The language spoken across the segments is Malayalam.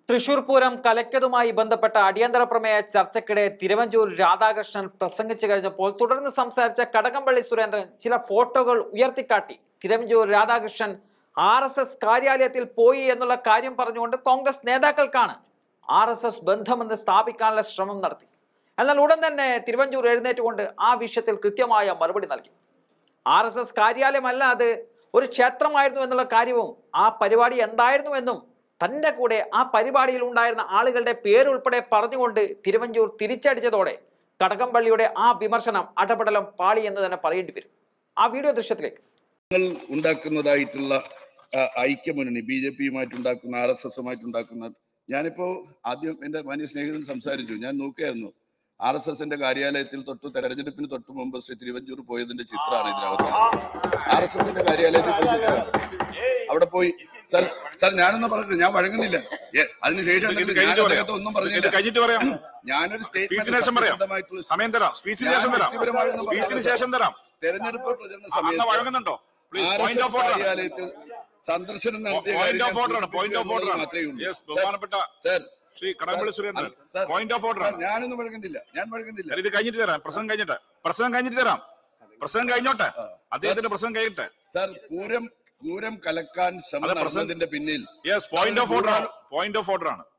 തൃശൂർ പൂരം കലയ്ക്കതുമായി ബന്ധപ്പെട്ട അടിയന്തര പ്രമേയ ചർച്ചയ്ക്കിടെ തിരുവഞ്ചൂർ രാധാകൃഷ്ണൻ പ്രസംഗിച്ചു കഴിഞ്ഞപ്പോൾ തുടർന്ന് സംസാരിച്ച കടകംപള്ളി സുരേന്ദ്രൻ ചില ഫോട്ടോകൾ ഉയർത്തിക്കാട്ടി Thiruvanchoor Radhakrishnan R S S കാര്യാലയത്തിൽ പോയി എന്നുള്ള കാര്യം പറഞ്ഞുകൊണ്ട് കോൺഗ്രസ് നേതാക്കൾക്കാണ് ആർ എസ് എസ് ബന്ധമെന്ന് സ്ഥാപിക്കാനുള്ള ശ്രമം നടത്തി എന്നാൽ ഉടൻ തന്നെ തിരുവഞ്ചൂർ എഴുന്നേറ്റുകൊണ്ട് ആ വിഷയത്തിൽ കൃത്യമായ മറുപടി നൽകി ആർ എസ് എസ് കാര്യാലയമല്ല അത് ഒരു ക്ഷേത്രമായിരുന്നു എന്നുള്ള കാര്യവും ആ പരിപാടി എന്തായിരുന്നു എന്നും തന്റെ കൂടെ ആ പരിപാടിയിൽ ഉണ്ടായിരുന്ന ആളുകളുടെ പേരുൾപ്പെടെ പറഞ്ഞുകൊണ്ട് തിരുവഞ്ചൂർ തിരിച്ചടിച്ചതോടെ കടകംപള്ളിയുടെ ആ വിമർശനം അടപടലം പാളി എന്ന് തന്നെ പറയേണ്ടി വരും ആ വീഡിയോ ദൃശ്യത്തിലേക്ക് നിങ്ങൾ ഉണ്ടാക്കുന്നതായിട്ടുള്ള ആ, ഐക്യമുന്നണി ബി ജെ പിയുമായിട്ട് ഉണ്ടാക്കുന്ന ആർ എസ് എസുമായിട്ട് ഉണ്ടാക്കുന്ന ഞാനിപ്പോ ആദ്യം എന്റെ മാന്യ സ്നേഹിതൻ സംസാരിച്ചു ഞാൻ നോക്കിയായിരുന്നു ആർ എസ് എസിന്റെ കാര്യാലയത്തിൽ തൊട്ട് തെരഞ്ഞെടുപ്പിന് തൊട്ട് മുമ്പ് ശ്രീ തിരുവഞ്ചൂർ പോയതിന്റെ ചിത്രമാണ് ഇതിനകത്ത് ആർ എസ് എസിന്റെ കാര്യാലയത്തിൽ പോയി ചിത്രമാണ്. അവിടെ പോയി സാർ സാർ ഞാനൊന്നും പറഞ്ഞില്ല ഞാൻ വഴങ്ങുന്നില്ല ഏ, അതിനുശേഷം ഇത് എന്നിട്ട് കഴിഞ്ഞിട്ട് ഞാൻ പറയാം. അദ്ദേഹത്തെ ഒന്നും ഇത് പറഞ്ഞില്ല കഴിഞ്ഞിട്ട് പറയാം ഞാനൊരു സ്പീച്ചിന് ശേഷം പറയാം സ്റ്റേറ്റ്മെന്റ് സമയം തരാം സ്പീച്ചിന് ഞാൻ ശേഷം തരാം വ്യക്തിപരമായൊന്നും സ്പീച്ചിന് പറഞ്ഞില്ല. ശേഷം തരാം തെരഞ്ഞെടുപ്പ് പ്രചരണ അന്ന് സമയത്ത് വഴങ്ങുന്നുണ്ടോ please R S point S of order കാര്യാലയത്തിൽ സന്ദർശനം നടത്തിയ പോയിന്റ് കാര്യം ഓഫ് ഓർഡർ ആണ് ഞാൻ പോയിന്റ് ഓഫ് ഓർഡർ ആണ് മാത്രമേ ഉള്ളൂ. യെസ് സർ, ബഹുമാനപ്പെട്ട sir, Shri Kadakampally Surendran sir, point of order sir, ആണ് ഞാനൊന്നും വഴങ്ങുന്നില്ല ഞാൻ വഴങ്ങുന്നില്ല ഇത് കഴിഞ്ഞിട്ട് തരാം പ്രസംഗം കഴിഞ്ഞിട്ട് പ്രസംഗം കഴിഞ്ഞിട്ട് തരാം പ്രസംഗം കഴിഞ്ഞോട്ടെ അദ്ദേഹത്തിന്റെ പ്രസംഗം കഴിഞ്ഞിട്ട് സാർ പൂരം പൂരം കലക്കാൻ ശ്രമം അതെ, പ്രസംഗം- നടന്നതിന്റെ പിന്നിൽ യെസ് പോയിന്റ് ഓഫ് ഓർഡർ ആണ് നൂറാൾ- പോയിന്റ് ഓഫ് ഓർഡർ ആണ്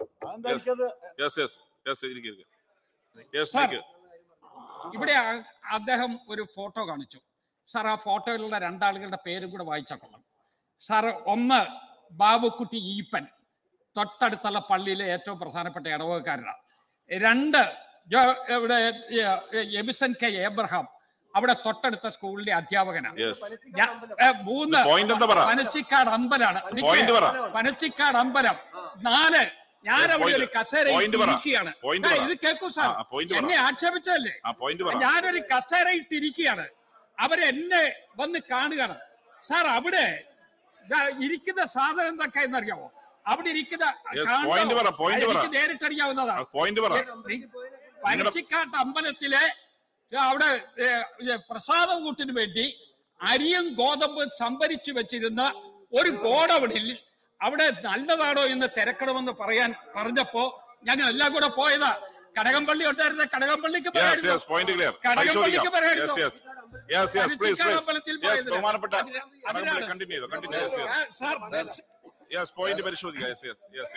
യെസ് യെസ് യെസ് ഇരിക്കും യെസ് സാർ, താങ്ക് യു ഇവിടെ ആ- അദ്ദേഹം ഒരു ഫോട്ടോ കാണിച്ചു സാർ ആ ഫോട്ടോയിലുള്ള രണ്ടാളുകളുടെ പേരും കൂടെ വായിച്ചാൽ കൊള്ളാം സാർ ഒന്ന് ബാബുക്കുട്ടി ഈപ്പൻ തൊട്ടടുത്തുള്ള പള്ളിയിലെ ഏറ്റവും പ്രധാനപ്പെട്ട ഇടവകക്കാരനാണ് രണ്ട് ജോ- ഇവിടെ ഏ, എബിസൺ കെ ഏബ്രഹാം അവിടെ തൊട്ടടുത്ത സ്കൂളിലെ അധ്യാപകനാണ് യെസ് ഞാ- ഏ, മൂന്ന് പോയിന്റ് എന്താ പറ പനച്ചിക്കാട് അമ്പലാണ് പോയിന്റ് പറ. പനച്ചിക്കാട് അമ്പലം നാല് ഞാൻ Yes, അവിടെ point. ഒരു കസേര Point പറ. ഇരിക്കുകയാണ് Point ഏ, പറ. ഇത് കേൾക്കൂ സാർ ആ, point പറ. എന്നെ ആക്ഷേപിച്ചതല്ലേ ആ പോയിന്റ് പറ ഞാനൊരു കസേര ഇട്ടിരിക്കുകയാണ് അവരെന്നെ വന്ന് കാണുകയാണ് സാർ അവിടെ ദാ ഇരിക്കുന്ന സാധനം എന്തൊക്കെ എന്നറിയാമോ അവിടെ ഇരിക്കുന്ന Yes, കാണ്ടോ, point പറ, point പറ. എനിക്ക് നേരിട്ടറിയാവുന്നതാണ് പോയിന്റ് പറ പനച്ചിക്കാട്ട് അമ്പലത്തിലെ അവിടെ ഏ, ഏ, പ്രസാദം കൂട്ടിന് വേണ്ടി അരിയും ഗോതമ്പ് സംഭരിച്ചു വെച്ചിരുന്ന ഒരു ഗോഡൌണിൽ അവിടെ നല്ലതാണോ എന്ന് തിരക്കണമെന്ന് പറയാൻ പറഞ്ഞപ്പോ ഞങ്ങൾ എല്ലാം കൂടെ പോയതാ കടകംപള്ളി ഉണ്ടായിരുന്ന കടകംപള്ളിക്ക് യെസ് പറയാമായിരുന്നു. യെസ് പോയിന്റ് ക്ലിയർ കടകംപള്ളിക്ക് പരിശോധിക്കാം പറയാമായിരുന്നു. Yes yes yes yes please Panachikkad please അമ്പലത്തിൽ യെസ് പോയതിന്. ബഹുമാനപ്പെട്ട അതിന് അതിനാണ്. കണ്ടിന്യൂ ചെയ്തു continue yes yes sir yes point പരിശോധിക്കാം yes yes yes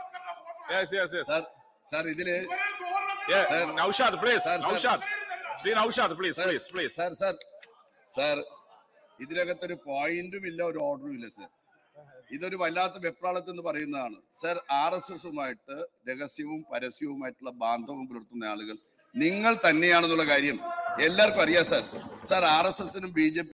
yes yes yes sir sir ഇതില് yes Noushad please sir, sir. Noushad Shri Noushad please please please sir sir sir ഇതിനകത്തൊരു പോയിന്റും ഇല്ല ഒരു ഓർഡറും ഇല്ല സാർ ഇതൊരു വല്ലാത്ത വെപ്രാളത്ത് എന്ന് പറയുന്നതാണ് സാർ ആർ എസ് എസുമായിട്ട് രഹസ്യവും പരസ്യവുമായിട്ടുള്ള ബാന്ധവം പുലർത്തുന്ന ആളുകൾ നിങ്ങൾ തന്നെയാണെന്നുള്ള കാര്യം എല്ലാവർക്കും അറിയാം സാർ സാർ ആർ എസ് എസിനും ബി ജെ